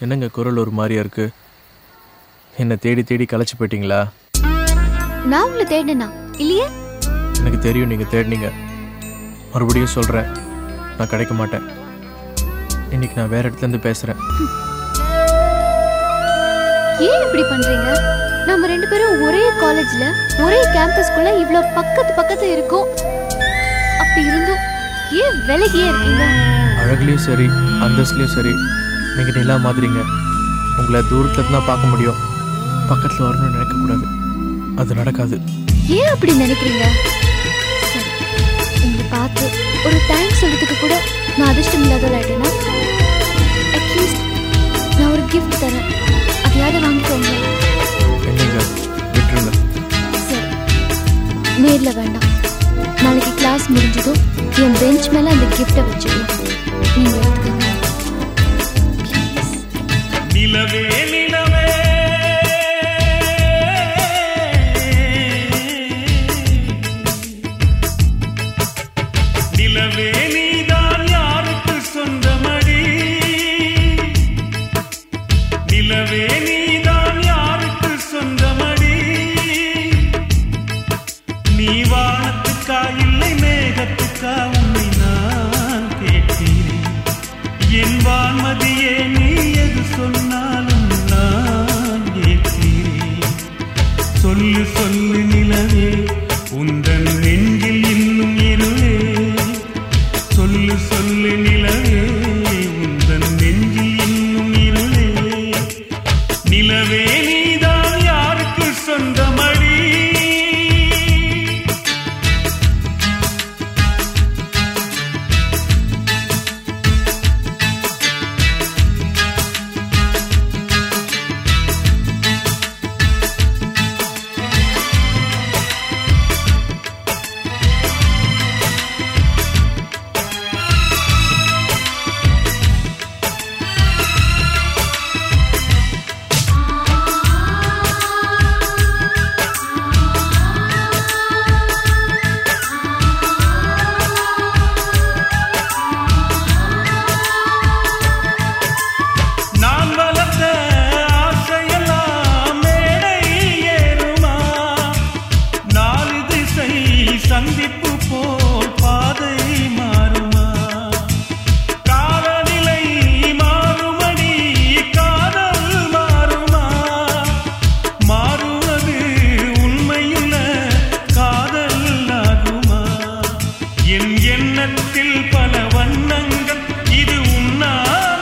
என்னங்க குரல் ஒரு மாதிரியா இருக்கு என்னை தேடி தேடி களைச்சு போயிட்டீங்களா நான் உங்களை தேடினா இல்லையே எனக்கு தெரியும் நீங்க தேடினீங்க மறுபடியும் சொல்றேன் நான் கிடைக்க மாட்டேன் இன்னைக்கு நான் வேற இடத்துல இருந்து பேசுறேன் ஏன் இப்படி பண்றீங்க நம்ம ரெண்டு பேரும் ஒரே காலேஜ்ல ஒரே கேம்பஸ்க்குள்ள இவ்ளோ பக்கத்து பக்கத்துல இருக்கோம் அப்படி இருந்தும் ஏன் விலகியே இருக்கீங்க அழகுலயும் சரி அந்தஸ்துலயும் சரி நீங்க நிலா மாதிரிங்க உங்களை தூரத்துல இருந்து தான் பார்க்க முடியும் பக்கத்துல வரணும்னு நினைக்க கூடாது அது நடக்காது ஏன் அப்படி நினைக்கிறீங்க சரி உங்களை பார்த்து ஒரு தேங்க்ஸ் சொல்றதுக்கு கூட நான் அதிர்ஷ்டம் இல்லாதவள் ஆயிட்டேனா அட்லீஸ்ட் நான் ஒரு கிஃப்ட் தரேன் அதையாவது வாங்கிக்கோங்க என்னங்க விட்டுருங்க சரி நேர்ல வேண்டாம் நாளைக்கு கிளாஸ் முடிஞ்சதும் என் பெஞ்ச் மேல அந்த கிஃப்ட்டை வச்சுக்கலாம் நீங்க எடுத்துக்கோங்க Please. நிலவே நிலவே நிலவே நீதான் யாருக்கு சொந்தமடி நிலவே நீதான் யாருக்கு சொந்தமடி நீ வானத்துக்கா இல்லை மேகத்துக்கா உன்னை நான் கேட்கிறேன் என் வான்மதியே நீ எது சொன்னாலும் நான் ஏற்கிறேன் சொல்லு சொல்லு நிலவே உந்தன் நெஞ்சில் இன்னும் இருளே சொல்லு சொல்லு நிலவே உந்தன் நெஞ்சில் இன்னும் இருளே நிலவே நீதான் யாருக்கு சொந்தமடி நான் வளர்த்த ஆசையெல்லாம் மேடை ஏறுமா நாலு திசை சந்திப்பு போல் பாதை மாறுமா காலநிலை மாறுமடி காதல் மாறுமா மாறுவது உண்மையுள்ள காதல் ஆகுமா என் எண்ணத்தில் பல வண்ணங்கள் இது உன்னால்